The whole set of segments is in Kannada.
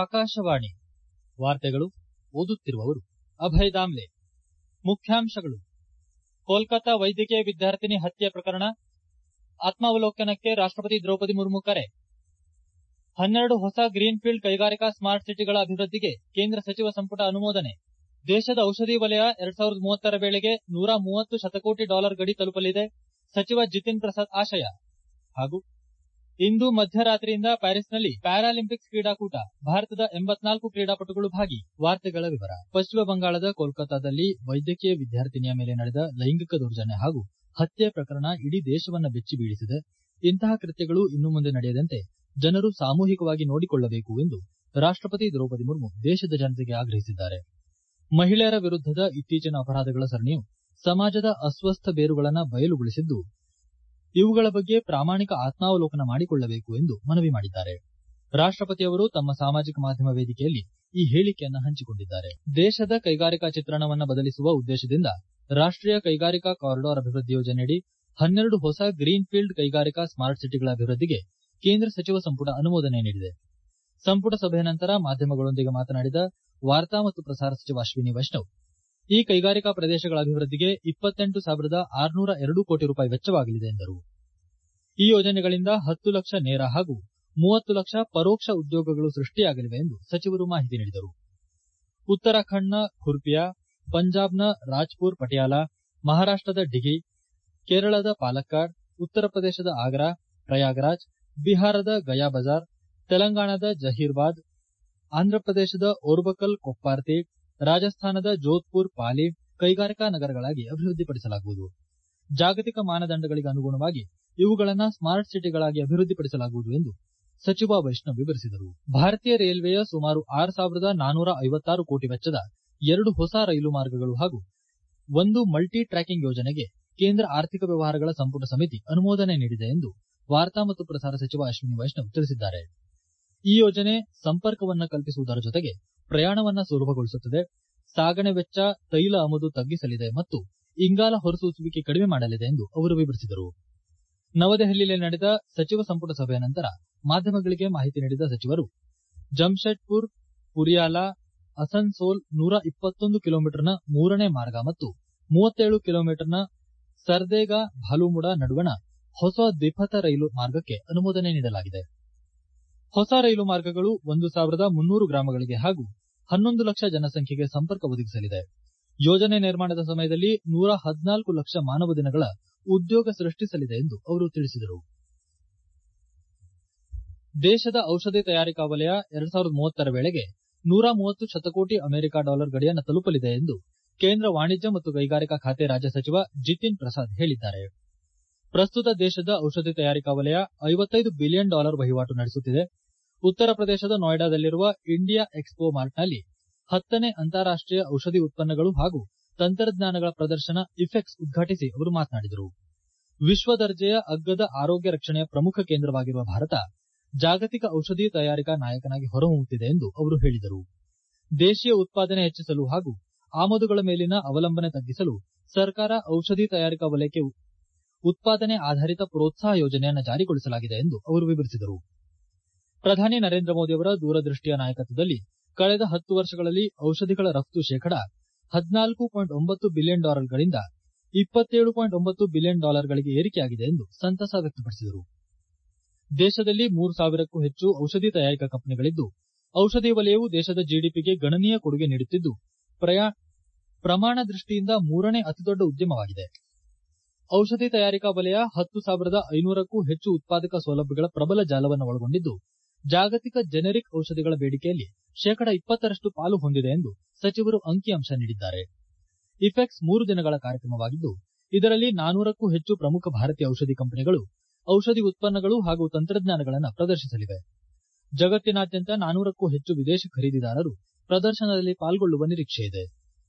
ಆಕಾಶವಾಣಿ ವಾರ್ತೆಗಳು ಓದುತ್ತಿರುವವರು ಅಭಯ್ ದಾಮ್ಲೆ ಮುಖ್ಯಾಂಶಗಳು ಕೋಲ್ಕತಾ ವೈದ್ಯಕೀಯ ವಿದ್ಯಾರ್ಥಿನಿ ಹತ್ಯೆ ಪ್ರಕರಣ ಆತ್ಮಾವಲೋಕನಕ್ಕೆ ರಾಷ್ಟಪತಿ ದ್ರೌಪದಿ ಮುರ್ಮು ಕರೆ ಹನ್ನೆರಡು ಹೊಸ ಗ್ರೀನ್ಫೀಲ್ಡ್ ಕೈಗಾರಿಕಾ ಸ್ಮಾರ್ಟ್ ಸಿಟಿಗಳ ಅಭಿವೃದ್ಧಿಗೆ ಕೇಂದ್ರ ಸಚಿವ ಸಂಪುಟ ಅನುಮೋದನೆ ದೇಶದ ಔಷಧಿ ವಲಯ ಎರಡ್ ಸಾವಿರದ ಮೂವತ್ತರ ವೇಳೆಗೆ ನೂರ ಮೂವತ್ತು ಶತಕೋಟಿ ಡಾಲರ್ ಗಡಿ ತಲುಪಲಿದೆ ಸಚಿವ ಜಿತಿನ್ ಪ್ರಸಾದ್ ಆಶಯ ಹಾಗೂ ಇಂದು ಮಧ್ಯರಾತ್ರಿಯಿಂದ ಪ್ಯಾರಿಸ್ನಲ್ಲಿ ಪ್ಯಾರಾಲಿಂಪಿಕ್ಸ್ ಕ್ರೀಡಾಕೂಟ ಭಾರತದ ಎಂಬತ್ನಾಲ್ಕು ಕ್ರೀಡಾಪಟುಗಳು ಭಾಗಿ ವಾರ್ತೆಗಳ ವಿವರ ಪಶ್ಚಿಮ ಬಂಗಾಳದ ಕೋಲ್ಕತಾದಲ್ಲಿ ವೈದ್ಯಕೀಯ ವಿದ್ಯಾರ್ಥಿನಿಯ ಮೇಲೆ ನಡೆದ ಲೈಂಗಿಕ ದೌರ್ಜನ್ಯ ಹಾಗೂ ಹತ್ಯೆ ಪ್ರಕರಣ ಇಡೀ ದೇಶವನ್ನ ಬೆಚ್ಚಿ ಬೀಳಿಸಿದೆ ಇಂತಹ ಕೃತ್ಯಗಳು ಇನ್ನು ಮುಂದೆ ನಡೆಯದಂತೆ ಜನರು ಸಾಮೂಹಿಕವಾಗಿ ನೋಡಿಕೊಳ್ಳಬೇಕು ಎಂದು ರಾಷ್ಟಪತಿ ದ್ರೌಪದಿ ಮುರ್ಮು ದೇಶದ ಜನತೆಗೆ ಆಗ್ರಹಿಸಿದ್ದಾರೆ ಮಹಿಳೆಯರ ವಿರುದ್ದದ ಇತ್ತೀಚಿನ ಅಪರಾಧಗಳ ಸರಣಿಯು ಸಮಾಜದ ಅಸ್ವಸ್ಥ ಬೇರುಗಳನ್ನ ಬಯಲುಗೊಳಿಸಿದ್ದು ಇವುಗಳ ಬಗ್ಗೆ ಪ್ರಾಮಾಣಿಕ ಆತ್ಮಾವಲೋಕನ ಮಾಡಿಕೊಳ್ಳಬೇಕು ಎಂದು ಮನವಿ ಮಾಡಿದ್ದಾರೆ ರಾಷ್ಟಪತಿಯವರು ತಮ್ಮ ಸಾಮಾಜಿಕ ಮಾಧ್ಯಮ ವೇದಿಕೆಯಲ್ಲಿ ಈ ಹೇಳಿಕೆಯನ್ನ ಹಂಚಿಕೊಂಡಿದ್ದಾರೆ ದೇಶದ ಕೈಗಾರಿಕಾ ಚಿತ್ರಣವನ್ನ ಬದಲಿಸುವ ಉದ್ದೇಶದಿಂದ ರಾಷ್ಟೀಯ ಕೈಗಾರಿಕಾ ಕಾರಿಡಾರ್ ಅಭಿವೃದ್ಧಿ ಯೋಜನೆಯಡಿ ಹನ್ನೆರಡು ಹೊಸ ಗ್ರೀನ್ ಫೀಲ್ಡ್ ಕೈಗಾರಿಕಾ ಸ್ಮಾರ್ಟ್ ಸಿಟಿಗಳ ಅಭಿವೃದ್ಧಿಗೆ ಕೇಂದ್ರ ಸಚಿವ ಸಂಪುಟ ಅನುಮೋದನೆ ನೀಡಿದೆ ಸಂಪುಟ ಸಭೆಯ ನಂತರ ಮಾಧ್ಯಮಗಳೊಂದಿಗೆ ಮಾತನಾಡಿದ ವಾರ್ತಾ ಮತ್ತು ಪ್ರಸಾರ ಸಚಿವ ಅಶ್ವಿನಿ ವೈಷ್ಣವ್ ಈ ಕೈಗಾರಿಕಾ ಪ್ರದೇಶಗಳ ಅಭಿವೃದ್ಧಿಗೆ ಇಪ್ಪತ್ತೆಂಟು ಸಾವಿರದ ಆರುನೂರ ಎರಡು ಕೋಟಿ ರೂಪಾಯಿ ವೆಚ್ಚವಾಗಲಿದೆ ಎಂದರು ಈ ಯೋಜನೆಗಳಿಂದ ಹತ್ತು ಲಕ್ಷ ನೇರ ಹಾಗೂ ಮೂವತ್ತು ಲಕ್ಷ ಪರೋಕ್ಷ ಉದ್ಯೋಗಗಳು ಸೃಷ್ಟಿಯಾಗಲಿವೆ ಎಂದು ಸಚಿವರು ಮಾಹಿತಿ ನೀಡಿದರು ಉತ್ತರಾಖಂಡ್ನ ಖುರ್ಪಿಯಾ ಪಂಜಾಬ್ನ ರಾಜ್ಪುರ್ ಪಟಿಯಾಲ ಮಹಾರಾಷ್ಟದ ಡಿಘಿ ಕೇರಳದ ಪಾಲಕ್ಕಾಡ್ ಉತ್ತರ ಪ್ರದೇಶದ ಆಗ್ರಾ ಪ್ರಯಾಗ್ರಾಜ್ ಬಿಹಾರದ ಗಯಾ ಬಜಾರ್ ತೆಲಂಗಾಣದ ಜಹೀರ್ಬಾದ್ ಆಂಧ್ರಪ್ರದೇಶದ ಓರ್ಬಕಲ್ ಕೊಪ್ಪಾರ್ತಿ ರಾಜಸ್ಥಾನದ ಜೋಧ್ಪುರ್ ಪಾಲಿ ಕೈಗಾರಿಕಾ ನಗರಗಳಾಗಿ ಅಭಿವೃದ್ಧಿಪಡಿಸಲಾಗುವುದು ಜಾಗತಿಕ ಮಾನದಂಡಗಳಿಗೆ ಅನುಗುಣವಾಗಿ ಇವುಗಳನ್ನು ಸ್ಮಾರ್ಟ್ ಸಿಟಿಗಳಾಗಿ ಅಭಿವೃದ್ಧಿಪಡಿಸಲಾಗುವುದು ಎಂದು ಸಚಿವ ವೈಷ್ಣವ್ ವಿವರಿಸಿದರು ಭಾರತೀಯ ರೈಲ್ವೆಯ ಸುಮಾರು ಆರು ಸಾವಿರದ ನಾನೂರ ಐವತ್ತಾರು ಕೋಟಿ ವೆಚ್ಚದ ಎರಡು ಹೊಸ ರೈಲು ಮಾರ್ಗಗಳು ಹಾಗೂ ಒಂದು ಮಲ್ಟಿ ಟ್ರ್ಯಾಕಿಂಗ್ ಯೋಜನೆಗೆ ಕೇಂದ್ರ ಆರ್ಥಿಕ ವ್ಯವಹಾರಗಳ ಸಂಪುಟ ಸಮಿತಿ ಅನುಮೋದನೆ ನೀಡಿದೆ ಎಂದು ವಾರ್ತಾ ಮತ್ತು ಪ್ರಸಾರ ಸಚಿವ ಅಶ್ವಿನಿ ವೈಷ್ಣವ್ ತಿಳಿಸಿದ್ದಾರೆ ಈ ಯೋಜನೆ ಸಂಪರ್ಕವನ್ನ ಕಲ್ಪಿಸುವುದರ ಜೊತೆಗೆ ಪ್ರಯಾಣವನ್ನ ಸುಲಭಗೊಳಿಸುತ್ತದೆ ಸಾಗಣೆ ವೆಚ್ಚ ತೈಲ ಆಮದು ತಗ್ಗಿಸಲಿದೆ ಮತ್ತು ಇಂಗಾಲ ಹೊರಸೂಸುವಿಕೆ ಕಡಿಮೆ ಮಾಡಲಿದೆ ಎಂದು ಅವರು ವಿವರಿಸಿದರು ನವದೆಹಲಿಯಲ್ಲಿ ನಡೆದ ಸಚಿವ ಸಂಪುಟ ಸಭೆಯ ನಂತರ ಮಾಧ್ಯಮಗಳಿಗೆ ಮಾಹಿತಿ ನೀಡಿದ ಸಚಿವರು ಜಮ್ಶೆಡ್ಪುರ್ ಪುರಿಯಾಲ ಅಸನ್ಸೋಲ್ ನೂರ ಇಪ್ಪತ್ತೊಂದು ಕಿಲೋಮೀಟರ್ನ ಮೂರನೇ ಮಾರ್ಗ ಮತ್ತು ಮೂವತ್ತೇಳು ಕಿಲೋಮೀಟರ್ನ ಸರ್ದೇಗಾ ಭಾಲುಮುಡ ನಡುವಣ ಹೊಸ ದ್ವಿಪಥ ರೈಲು ಮಾರ್ಗಕ್ಕೆ ಅನುಮೋದನೆ ನೀಡಲಾಗಿದೆ ಹೊಸ ರೈಲು ಮಾರ್ಗಗಳು ಒಂದು ಸಾವಿರದ ಮುನ್ನೂರು ಗ್ರಾಮಗಳಿಗೆ ಹಾಗೂ ಹನ್ನೊಂದು ಲಕ್ಷ ಜನಸಂಖ್ಯೆಗೆ ಸಂಪರ್ಕ ಒದಗಿಸಲಿದೆ ಯೋಜನೆ ನಿರ್ಮಾಣದ ಸಮಯದಲ್ಲಿ ನೂರ ಹದಿನಾಲ್ಕು ಲಕ್ಷ ಮಾನವ ದಿನಗಳ ಉದ್ಯೋಗ ಸೃಷ್ಟಿಸಲಿದೆ ಎಂದು ಅವರು ತಿಳಿಸಿದರು ದೇಶದ ಔಷಧಿ ತಯಾರಿಕಾ ವಲಯ ಎರಡ್ ಸಾವಿರದ ಮೂವತ್ತರ ವೇಳೆಗೆ ನೂರ ಮೂವತ್ತು ಶತಕೋಟಿ ಅಮೆರಿಕ ಡಾಲರ್ ಗಡಿಯನ್ನು ತಲುಪಲಿದೆ ಎಂದು ಕೇಂದ್ರ ವಾಣಿಜ್ಯ ಮತ್ತು ಕೈಗಾರಿಕಾ ಖಾತೆ ರಾಜ್ಯ ಸಚಿವ ಜಿತಿನ್ ಪ್ರಸಾದ್ ಹೇಳಿದ್ದಾರೆ ಪ್ರಸ್ತುತ ದೇಶದ ಔಷಧಿ ತಯಾರಿಕಾ ವಲಯ ಐವತ್ತೈದು ಬಿಲಿಯನ್ ಡಾಲರ್ ವಹಿವಾಟು ನಡೆಸುತ್ತಿದೆ ಉತ್ತರ ಪ್ರದೇಶದ ನೋಯ್ಡಾದಲ್ಲಿರುವ ಇಂಡಿಯಾ ಎಕ್ಸ್ಪೋ ಮಾರ್ಟ್ನಲ್ಲಿ ಹತ್ತನೇ ಅಂತಾರಾಷ್ಟೀಯ ಔಷಧಿ ಉತ್ಪನ್ನಗಳು ಹಾಗೂ ತಂತ್ರಜ್ಞಾನಗಳ ಪ್ರದರ್ಶನ ಇಫೆಕ್ಸ್ ಉದ್ಘಾಟಿಸಿ ಅವರು ಮಾತನಾಡಿದರು ವಿಶ್ವ ದರ್ಜೆಯ ಅಗ್ಗದ ಆರೋಗ್ಯ ರಕ್ಷಣೆಯ ಪ್ರಮುಖ ಕೇಂದ್ರವಾಗಿರುವ ಭಾರತ ಜಾಗತಿಕ ಔಷಧಿ ತಯಾರಿಕಾ ನಾಯಕನಾಗಿ ಹೊರಹೊಮ್ಮುತ್ತಿದೆ ಎಂದು ಅವರು ಹೇಳಿದರು ದೇಶೀಯ ಉತ್ಪಾದನೆ ಹೆಚ್ಚಿಸಲು ಹಾಗೂ ಆಮದುಗಳ ಮೇಲಿನ ಅವಲಂಬನೆ ತಗ್ಗಿಸಲು ಸರ್ಕಾರ ಔಷಧಿ ತಯಾರಿಕಾ ವಲಯಕ್ಕೆ ಉತ್ಪಾದನೆ ಆಧಾರಿತ ಪ್ರೋತ್ಸಾಹ ಯೋಜನೆಯನ್ನು ಜಾರಿಗೊಳಿಸಲಾಗಿದೆ ಎಂದು ಅವರು ವಿವರಿಸಿದರು ಪ್ರಧಾನಿ ನರೇಂದ್ರ ಮೋದಿಯವರ ದೂರದೃಷ್ಟಿಯ ನಾಯಕತ್ವದಲ್ಲಿ ಕಳೆದ ಹತ್ತು ವರ್ಷಗಳಲ್ಲಿ ಔಷಧಿಗಳ ರಫ್ತು ಶೇಕಡ ಹದಿನಾಲ್ಕು ಪಾಯಿಂಟ್ ಒಂಬತ್ತು ಬಿಲಿಯನ್ ಡಾಲರ್ಗಳಿಂದ ಇಪ್ಪತ್ತೇಳು ಪಾಯಿಂಟ್ ಒಂಬತ್ತು ಬಿಲಿಯನ್ ಡಾಲರ್ಗಳಿಗೆ ಏರಿಕೆಯಾಗಿದೆ ಎಂದು ಸಂತಸ ವ್ಯಕ್ತಪಡಿಸಿದರು ದೇಶದಲ್ಲಿ ಮೂರು ಸಾವಿರಕ್ಕೂ ಹೆಚ್ಚು ಔಷಧಿ ತಯಾರಿಕಾ ಕಂಪನಿಗಳಿದ್ದು ಔಷಧಿ ವಲಯವು ದೇಶದ ಜಿಡಿಪಿಗೆ ಗಣನೀಯ ಕೊಡುಗೆ ನೀಡುತ್ತಿದ್ದು ಪ್ರಮಾಣ ದೃಷ್ಟಿಯಿಂದ ಮೂರನೇ ಅತಿದೊಡ್ಡ ಉದ್ಯಮವಾಗಿದೆ ಔಷಧಿ ತಯಾರಿಕಾ ವಲಯ ಹತ್ತು ಸಾವಿರದ ಐನೂರಕ್ಕೂ ಹೆಚ್ಚು ಉತ್ಪಾದಕ ಸೌಲಭ್ಯಗಳ ಪ್ರಬಲ ಜಾಲವನ್ನು ಒಳಗೊಂಡಿದ್ದು ಜಾಗತಿಕ ಜೆನೆರಿಕ್ ಔಷಧಿಗಳ ಬೇಡಿಕೆಯಲ್ಲಿ ಶೇಕಡ ಇಪ್ಪತ್ತರಷ್ಟು ಪಾಲು ಹೊಂದಿದೆ ಎಂದು ಸಚಿವರು ಅಂಕಿಅಂಶ ನೀಡಿದ್ದಾರೆ ಇಫೆಕ್ಸ್ ಮೂರು ದಿನಗಳ ಕಾರ್ಯಕ್ರಮವಾಗಿದ್ದು ಇದರಲ್ಲಿ ನಾನೂರಕ್ಕೂ ಹೆಚ್ಚು ಪ್ರಮುಖ ಭಾರತೀಯ ಔಷಧಿ ಕಂಪನಿಗಳು ಔಷಧಿ ಉತ್ಪನ್ನಗಳು ಹಾಗೂ ತಂತ್ರಜ್ಞಾನಗಳನ್ನು ಪ್ರದರ್ಶಿಸಲಿವೆ ಜಗತ್ತಿನಾದ್ಯಂತ ನಾನೂರಕ್ಕೂ ಹೆಚ್ಚು ವಿದೇಶಿ ಖರೀದಿದಾರರು ಪ್ರದರ್ಶನದಲ್ಲಿ ಪಾಲ್ಗೊಳ್ಳುವ ನಿರೀಕ್ಷೆಯಿದೆ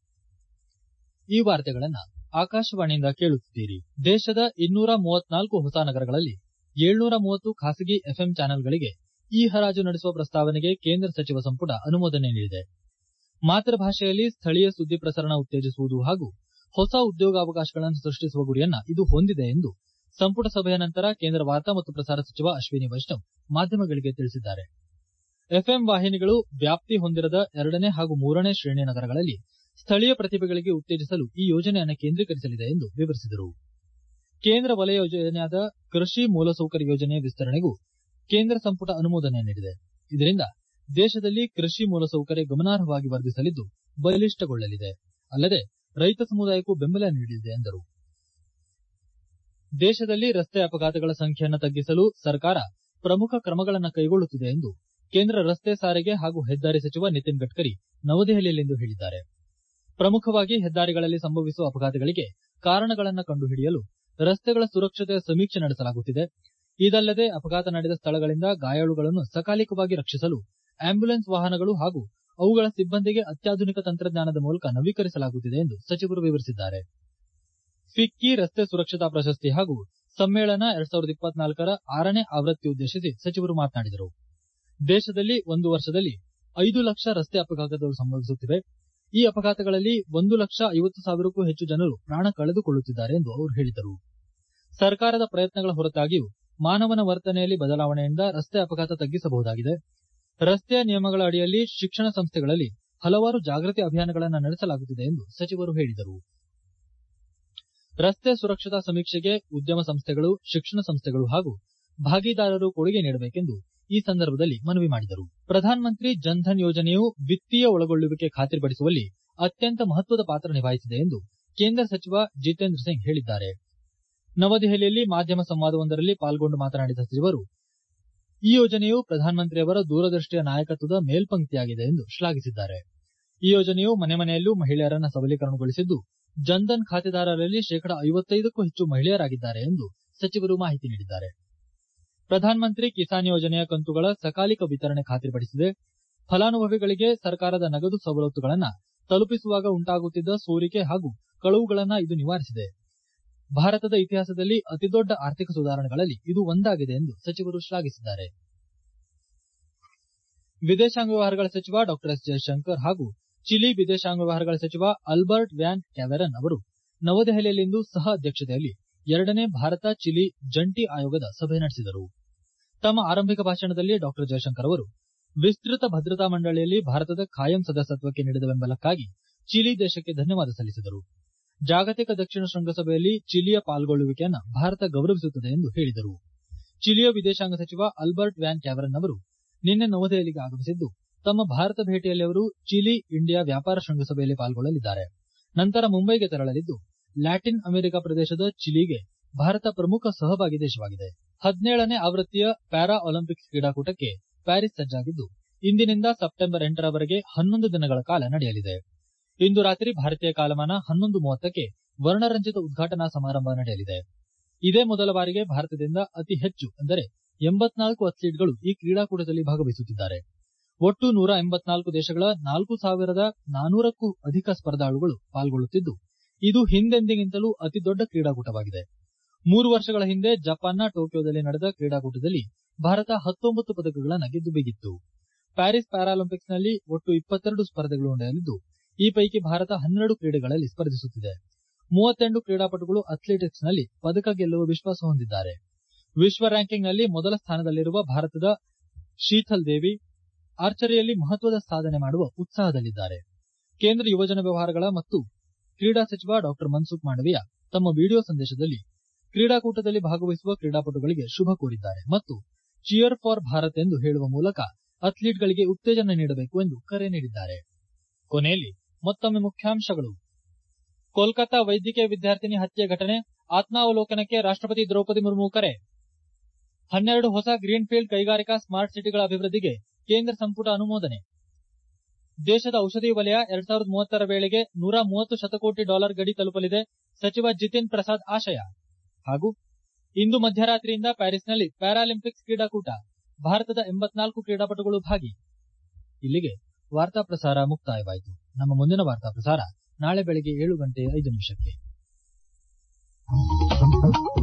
ಈ ವಾರ್ತೆಗಳನ್ನ ಆಕಾಶವಾಣಿಯಿಂದ ಕೇಳುತ್ತಿದ್ದೀರಿ ದೇಶದ ಇನ್ನೂರ ಮೂವತ್ನಾಲ್ಕು ಹೊಸ ನಗರಗಳಲ್ಲಿ ಏಳ್ನೂರ ಮೂವತ್ತು ಖಾಸಗಿ ಎಫ್ಎಂ ಚಾನೆಲ್ಗಳಿಗೆ ಇ ಹರಾಜು ನಡೆಸುವ ಪ್ರಸ್ತಾವನೆಗೆ ಕೇಂದ್ರ ಸಚಿವ ಸಂಪುಟ ಅನುಮೋದನೆ ನೀಡಿದೆ ಮಾತೃಭಾಷೆಯಲ್ಲಿ ಸ್ಥಳೀಯ ಸುದ್ದಿ ಪ್ರಸರಣ ಉತ್ತೇಜಿಸುವುದು ಹಾಗೂ ಹೊಸ ಉದ್ಯೋಗಾವಕಾಶಗಳನ್ನು ಸೃಷ್ಟಿಸುವ ಗುರಿಯನ್ನ ಇದು ಹೊಂದಿದೆ ಎಂದು ಸಂಪುಟ ಸಭೆಯ ನಂತರ ಕೇಂದ್ರ ವಾರ್ತಾ ಮತ್ತು ಪ್ರಸಾರ ಸಚಿವ ಅಶ್ವಿನಿ ವೈಷ್ಣವ್ ಮಾಧ್ಯಮಗಳಿಗೆ ತಿಳಿಸಿದ್ದಾರೆ ಎಫ್ಎಂ ವಾಹಿನಿಗಳು ವ್ಯಾಪ್ತಿ ಹೊಂದಿರದ ಎರಡನೇ ಹಾಗೂ ಮೂರನೇ ಶ್ರೇಣಿಯ ನಗರಗಳಲ್ಲಿ ಸ್ಥಳೀಯ ಪ್ರತಿಭೆಗಳಿಗೆ ಉತ್ತೇಜಿಸಲು ಈ ಯೋಜನೆಯನ್ನು ಕೇಂದ್ರೀಕರಿಸಲಿದೆ ಎಂದು ವಿವರಿಸಿದರು ಕೇಂದ್ರ ವಲಯ ಯೋಜನೆಯಾದ ಕೃಷಿ ಮೂಲಸೌಕರ್ಯ ಯೋಜನೆ ವಿಸ್ತರಣೆಗೂ ಕೇಂದ್ರ ಸಂಪುಟ ಅನುಮೋದನೆ ನೀಡಿದೆ ಇದರಿಂದ ದೇಶದಲ್ಲಿ ಕೃಷಿ ಮೂಲಸೌಕರ್ಯ ಗಮನಾರ್ಹವಾಗಿ ವರ್ಧಿಸಲಿದ್ದು ಬಲಿಷ್ಠಗೊಳ್ಳಲಿದೆ ಅಲ್ಲದೆ ರೈತ ಸಮುದಾಯಕ್ಕೂ ಬೆಂಬಲ ನೀಡಲಿದೆ ಎಂದರು ದೇಶದಲ್ಲಿ ರಸ್ತೆ ಅಪಘಾತಗಳ ಸಂಖ್ಯೆಯನ್ನು ತಗ್ಗಿಸಲು ಸರ್ಕಾರ ಪ್ರಮುಖ ಕ್ರಮಗಳನ್ನು ಕೈಗೊಳ್ಳುತ್ತಿದೆ ಎಂದು ಕೇಂದ್ರ ರಸ್ತೆ ಸಾರಿಗೆ ಹಾಗೂ ಹೆದ್ದಾರಿ ಸಚಿವ ನಿತಿನ್ ಗಡ್ಕರಿ ನವದೆಹಲಿಯಲ್ಲಿಂದು ಹೇಳಿದ್ದಾರೆ ಪ್ರಮುಖವಾಗಿ ಹೆದ್ದಾರಿಗಳಲ್ಲಿ ಸಂಭವಿಸುವ ಅಪಘಾತಗಳಿಗೆ ಕಾರಣಗಳನ್ನು ಕಂಡುಹಿಡಿಯಲು ರಸ್ತೆಗಳ ಸುರಕ್ಷತೆಯ ಸಮೀಕ್ಷೆ ನಡೆಸಲಾಗುತ್ತಿದೆ ಇದಲ್ಲದೆ ಅಪಘಾತ ನಡೆದ ಸ್ಥಳಗಳಿಂದ ಗಾಯಾಳುಗಳನ್ನು ಸಕಾಲಿಕವಾಗಿ ರಕ್ಷಿಸಲು ಆಂಬ್ಯುಲೆನ್ಸ್ ವಾಹನಗಳು ಹಾಗೂ ಅವುಗಳ ಸಿಬ್ಬಂದಿಗೆ ಅತ್ಯಾಧುನಿಕ ತಂತ್ರಜ್ಞಾನದ ಮೂಲಕ ನವೀಕರಿಸಲಾಗುತ್ತಿದೆ ಎಂದು ಸಚಿವರು ವಿವರಿಸಿದ್ದಾರೆ ಫಿಕ್ಕಿ ರಸ್ತೆ ಸುರಕ್ಷತಾ ಪ್ರಶಸ್ತಿ ಹಾಗೂ ಸಮ್ಮೇಳನ ಎರಡ್ ಸಾವಿರದ ಇಪ್ಪತ್ನಾಲ್ಕರ ಆರನೇ ಆವೃತ್ತಿ ಉದ್ದೇಶಿಸಿ ಸಚಿವರು ಮಾತನಾಡಿದರು ದೇಶದಲ್ಲಿ ಒಂದು ವರ್ಷದಲ್ಲಿ ಐದು ಲಕ್ಷ ರಸ್ತೆ ಅಪಘಾತಗಳು ಸಂಭವಿಸುತ್ತಿವೆ ಈ ಅಪಘಾತಗಳಲ್ಲಿ ಒಂದು ಲಕ್ಷ ಐವತ್ತು ಸಾವಿರಕ್ಕೂ ಹೆಚ್ಚು ಜನರು ಪ್ರಾಣ ಕಳೆದುಕೊಳ್ಳುತ್ತಿದ್ದಾರೆ ಎಂದು ಅವರು ಹೇಳಿದರು ಸರ್ಕಾರದ ಪ್ರಯತ್ನಗಳ ಹೊರತಾಗಿಯೂ ಮಾನವನ ವರ್ತನೆಯಲ್ಲಿ ಬದಲಾವಣೆಯಿಂದ ರಸ್ತೆ ಅಪಘಾತ ತಗ್ಗಿಸಬಹುದಾಗಿದೆ ರಸ್ತೆಯ ನಿಯಮಗಳ ಅಡಿಯಲ್ಲಿ ಶಿಕ್ಷಣ ಸಂಸ್ಥೆಗಳಲ್ಲಿ ಹಲವಾರು ಜಾಗೃತಿ ಅಭಿಯಾನಗಳನ್ನು ನಡೆಸಲಾಗುತ್ತಿದೆ ಎಂದು ಸಚಿವರು ಹೇಳಿದರು ರಸ್ತೆ ಸುರಕ್ಷತಾ ಸಮೀಕ್ಷೆಗೆ ಉದ್ಯಮ ಸಂಸ್ಥೆಗಳು ಶಿಕ್ಷಣ ಸಂಸ್ಥೆಗಳು ಹಾಗೂ ಭಾಗಿದಾರರು ಕೊಡುಗೆ ನೀಡಬೇಕೆಂದು ಈ ಸಂದರ್ಭದಲ್ಲಿ ಮನವಿ ಮಾಡಿದರು ಪ್ರಧಾನಮಂತ್ರಿ ಜನ್ಧನ್ ಯೋಜನೆಯು ವಿತ್ತೀಯ ಒಳಗೊಳ್ಳುವಿಕೆ ಖಾತ್ರಿಪಡಿಸುವಲ್ಲಿ ಅತ್ಯಂತ ಮಹತ್ವದ ಪಾತ್ರ ನಿಭಾಯಿಸಿದೆ ಎಂದು ಕೇಂದ್ರ ಸಚಿವ ಜಿತೇಂದ್ರ ಸಿಂಗ್ ಹೇಳಿದ್ದಾರೆ ನವದೆಹಲಿಯಲ್ಲಿ ಮಾಧ್ಯಮ ಸಂವಾದವೊಂದರಲ್ಲಿ ಪಾಲ್ಗೊಂಡು ಮಾತನಾಡಿದ ಸಚಿವರು ಈ ಯೋಜನೆಯು ಪ್ರಧಾನಮಂತ್ರಿಯವರ ದೂರದೃಷ್ಟಿಯ ನಾಯಕತ್ವದ ಮೇಲ್ಪಂಕ್ತಿಯಾಗಿದೆ ಎಂದು ಶ್ಲಾಘಿಸಿದ್ದಾರೆ ಈ ಯೋಜನೆಯು ಮನೆ ಮನೆಯಲ್ಲೂ ಮಹಿಳೆಯರನ್ನ ಸಬಲೀಕರಣಗೊಳಿಸಿದ್ದು ಜನ್ಧನ್ ಖಾತೆದಾರರಲ್ಲಿ ಶೇಕಡ ಐವತ್ತೈದಕ್ಕೂ ಹೆಚ್ಚು ಮಹಿಳೆಯರಾಗಿದ್ದಾರೆ ಎಂದು ಸಚಿವರು ಮಾಹಿತಿ ನೀಡಿದ್ದಾರೆ ಪ್ರಧಾನಮಂತ್ರಿ ಕಿಸಾನ್ ಯೋಜನೆಯ ಕಂತುಗಳ ಸಕಾಲಿಕ ವಿತರಣೆ ಖಾತ್ರಿಪಡಿಸಿದೆ ಫಲಾನುಭವಿಗಳಿಗೆ ಸರ್ಕಾರದ ನಗದು ಸವಲತ್ತುಗಳನ್ನು ತಲುಪಿಸುವಾಗ ಉಂಟಾಗುತ್ತಿದ್ದ ಸೋರಿಕೆ ಹಾಗೂ ಕಳವುಗಳನ್ನು ಇದು ನಿವಾರಿಸಿದೆ ಭಾರತದ ಇತಿಹಾಸದಲ್ಲಿ ಅತಿದೊಡ್ಡ ಆರ್ಥಿಕ ಸುಧಾರಣೆಗಳಲ್ಲಿ ಇದು ಒಂದಾಗಿದೆ ಎಂದು ಸಚಿವರು ಶ್ಲಾಘಿಸಿದ್ದಾರೆ ವಿದೇಶಾಂಗ ವ್ಯವಹಾರಗಳ ಸಚಿವ ಡಾ ಎಸ್ ಜಯಶಂಕರ್ ಹಾಗೂ ಚಿಲಿ ವಿದೇಶಾಂಗ ವ್ಯವಹಾರಗಳ ಸಚಿವ ಅಲ್ಬರ್ಟ್ ವ್ಯಾನ್ ಕ್ಯಾವೆರನ್ ಅವರು ನವದೆಹಲಿಯಲ್ಲಿಂದು ಸಹ ಅಧ್ಯಕ್ಷತೆಯಲ್ಲಿ ಎರಡನೇ ಭಾರತ ಚಿಲಿ ಜಂಟಿ ಆಯೋಗದ ಸಭೆ ನಡೆಸಿದರು ತಮ್ಮ ಆರಂಭಿಕ ಭಾಷಣದಲ್ಲಿ ಡಾ ಜಯಶಂಕರ್ ಅವರು ವಿಸ್ತೃತ ಭದ್ರತಾ ಮಂಡಳಿಯಲ್ಲಿ ಭಾರತದ ಖಾಯಂ ಸದಸ್ಯತ್ವಕ್ಕೆ ನೀಡಿದ ಬೆಂಬಲಕ್ಕಾಗಿ ಚಿಲಿ ದೇಶಕ್ಕೆ ಧನ್ಯವಾದ ಸಲ್ಲಿಸಿದರು ಜಾಗತಿಕ ದಕ್ಷಿಣ ಶೃಂಗಸಭೆಯಲ್ಲಿ ಚಿಲಿಯ ಪಾಲ್ಗೊಳ್ಳುವಿಕೆಯನ್ನು ಭಾರತ ಗೌರವಿಸುತ್ತದೆ ಎಂದು ಹೇಳಿದರು ಚಿಲಿಯ ವಿದೇಶಾಂಗ ಸಚಿವ ಅಲ್ಬರ್ಟ್ ವ್ಯಾನ್ ಕ್ಯಾವರನ್ ಅವರು ನಿನ್ನೆ ನವದೆಹಲಿಗೆ ಆಗಮಿಸಿದ್ದು ತಮ್ಮ ಭಾರತ ಭೇಟಿಯಲ್ಲಿ ಅವರು ಚಿಲಿ ಇಂಡಿಯಾ ವ್ಯಾಪಾರ ಶೃಂಗಸಭೆಯಲ್ಲಿ ಪಾಲ್ಗೊಳ್ಳಲಿದ್ದಾರೆ ನಂತರ ಮುಂಬೈಗೆ ತೆರಳಲಿದ್ದು ಲ್ಯಾಟಿನ್ ಅಮೆರಿಕ ಪ್ರದೇಶದ ಚಿಲಿಗೆ ಭಾರತ ಪ್ರಮುಖ ಸಹಭಾಗಿ ದೇಶವಾಗಿದೆ ಹದಿನೇಳನೇ ಆವೃತ್ತಿಯ ಪ್ಯಾರಾ ಒಲಿಂಪಿಕ್ಸ್ ಕ್ರೀಡಾಕೂಟಕ್ಕೆ ಪ್ಯಾರಿಸ್ ಸಜ್ಜಾಗಿದ್ದು ಇಂದಿನಿಂದ ಸೆಪ್ಟೆಂಬರ್ ಎಂಟರವರೆಗೆ ಹನ್ನೊಂದು ದಿನಗಳ ಕಾಲ ನಡೆಯಲಿದೆ ಇಂದು ರಾತ್ರಿ ಭಾರತೀಯ ಕಾಲಮಾನ ಹನ್ನೊಂದು ಮೂವತ್ತಕ್ಕೆ ವರ್ಣರಂಜಿತ ಉದ್ಘಾಟನಾ ಸಮಾರಂಭ ನಡೆಯಲಿದೆ ಇದೇ ಮೊದಲ ಬಾರಿಗೆ ಭಾರತದಿಂದ ಅತಿ ಹೆಚ್ಚು ಅಂದರೆ ಎಂಬತ್ನಾಲ್ಕು ಅಥ್ಲೀಟ್ಗಳು ಈ ಕ್ರೀಡಾಕೂಟದಲ್ಲಿ ಭಾಗವಹಿಸುತ್ತಿದ್ದಾರೆ ಒಟ್ಟು ನೂರ ಎಂಬತ್ನಾಲ್ಕು ದೇಶಗಳ ನಾಲ್ಕು ಸಾವಿರದ ನಾನೂರಕ್ಕೂ ಅಧಿಕ ಸ್ಪರ್ಧಾಳುಗಳು ಪಾಲ್ಗೊಳ್ಳುತ್ತಿದ್ದು ಇದು ಹಿಂದೆಂದಿಗಿಂತಲೂ ಅತಿ ದೊಡ್ಡ ಕ್ರೀಡಾಕೂಟವಾಗಿದೆ ಮೂರು ವರ್ಷಗಳ ಹಿಂದೆ ಜಪಾನ್ನ ಟೋಕಿಯೋದಲ್ಲಿ ನಡೆದ ಕ್ರೀಡಾಕೂಟದಲ್ಲಿ ಭಾರತ ಹತ್ತೊಂಬತ್ತು ಪದಕಗಳನ್ನು ಗೆದ್ದು ಬೀಗಿತ್ತು ಪ್ಯಾರಿಸ್ ಪ್ಯಾರಾಲಿಂಪಿಕ್ಸ್ನಲ್ಲಿ ಒಟ್ಟು ಇಪ್ಪತ್ತೆರಡು ಸ್ಪರ್ಧೆಗಳು ನಡೆಯಲಿದ್ದು ಈ ಪೈಕಿ ಭಾರತ ಹನ್ನೆರಡು ಕ್ರೀಡೆಗಳಲ್ಲಿ ಸ್ಪರ್ಧಿಸುತ್ತಿದೆ ಮೂವತ್ತೆಂಟು ಕ್ರೀಡಾಪಟುಗಳು ಅಥ್ಲೆಟಿಕ್ಸ್ನಲ್ಲಿ ಪದಕ ಗೆಲ್ಲುವ ವಿಶ್ವಾಸ ಹೊಂದಿದ್ದಾರೆ ವಿಶ್ವ ರ್ಯಾಂಕಿಂಗ್ನಲ್ಲಿ ಮೊದಲ ಸ್ಥಾನದಲ್ಲಿರುವ ಭಾರತದ ಶೀಥಲ್ ದೇವಿ ಆರ್ಚರಿಯಲ್ಲಿ ಮಹತ್ವದ ಸಾಧನೆ ಮಾಡುವ ಉತ್ಸಾಹದಲ್ಲಿದ್ದಾರೆ ಕೇಂದ್ರ ಯುವಜನ ವ್ಯವಹಾರಗಳ ಮತ್ತು ಕ್ರೀಡಾ ಸಚಿವ ಡಾ ಮನ್ಸುಖ್ ಮಾಂಡವೀಯ ತಮ್ಮ ವಿಡಿಯೋ ಸಂದೇಶದಲ್ಲಿ ಕ್ರೀಡಾಕೂಟದಲ್ಲಿ ಭಾಗವಹಿಸುವ ಕ್ರೀಡಾಪಟುಗಳಿಗೆ ಶುಭ ಕೋರಿದ್ದಾರೆ ಮತ್ತು ಚಿಯರ್ ಫಾರ್ ಭಾರತ್ ಎಂದು ಹೇಳುವ ಮೂಲಕ ಅಥ್ಲೀಟ್ಗಳಿಗೆ ಉತ್ತೇಜನ ನೀಡಬೇಕು ಎಂದು ಕರೆ ನೀಡಿದ್ದಾರೆ ಕೊನೆಯಲ್ಲಿ ಮತ್ತೊಮ್ಮೆ ಮುಖ್ಯಾಂಶಗಳು ಕೋಲ್ಕತಾ ವೈದ್ಯಕೀಯ ವಿದ್ಯಾರ್ಥಿನಿ ಹತ್ಯೆ ಘಟನೆ ಆತ್ಮಾವಲೋಕನಕ್ಕೆ ರಾಷ್ಟಪತಿ ದ್ರೌಪದಿ ಮುರ್ಮು ಕರೆ ಹನ್ನೆರಡು ಹೊಸ ಗ್ರೀನ್ ಫೀಲ್ಡ್ ಕೈಗಾರಿಕಾ ಸ್ಮಾರ್ಟ್ ಸಿಟಿಗಳ ಅಭಿವೃದ್ಧಿಗೆ ಕೇಂದ್ರ ಸಂಪುಟ ಅನುಮೋದನೆ ದೇಶದ ಔಷಧಿ ವಲಯ ಎರಡ್ ಸಾವಿರದ ಮೂವತ್ತರ ವೇಳೆಗೆ ನೂರ ಮೂವತ್ತು ಶತಕೋಟಿ ಡಾಲರ್ ಗಡಿ ತಲುಪಲಿದೆ ಸಚಿವ ಜಿತಿನ್ ಪ್ರಸಾದ್ ಆಶಯ ಹಾಗೂ ಇಂದು ಮಧ್ಯರಾತ್ರಿಯಿಂದ ಪ್ಯಾರಿಸ್ನಲ್ಲಿ ಪ್ಯಾರಾಲಿಂಪಿಕ್ಸ್ ಕ್ರೀಡಾಕೂಟ ಭಾರತದ ಎಂಬತ್ನಾಲ್ಕು ಕ್ರೀಡಾಪಟುಗಳು ಭಾಗಿ ಇಲ್ಲಿಗೆ ವಾರ್ತಾ ಪ್ರಸಾರ ಮುಕ್ತಾಯವಾಯಿತು ನಮ್ಮ ಮುಂದಿನ ವಾರ್ತಾ ಪ್ರಸಾರ ನಾಳೆ ಬೆಳಗ್ಗೆ ಏಳು ಗಂಟೆ ಐದು ನಿಮಿಷಕ್ಕೆ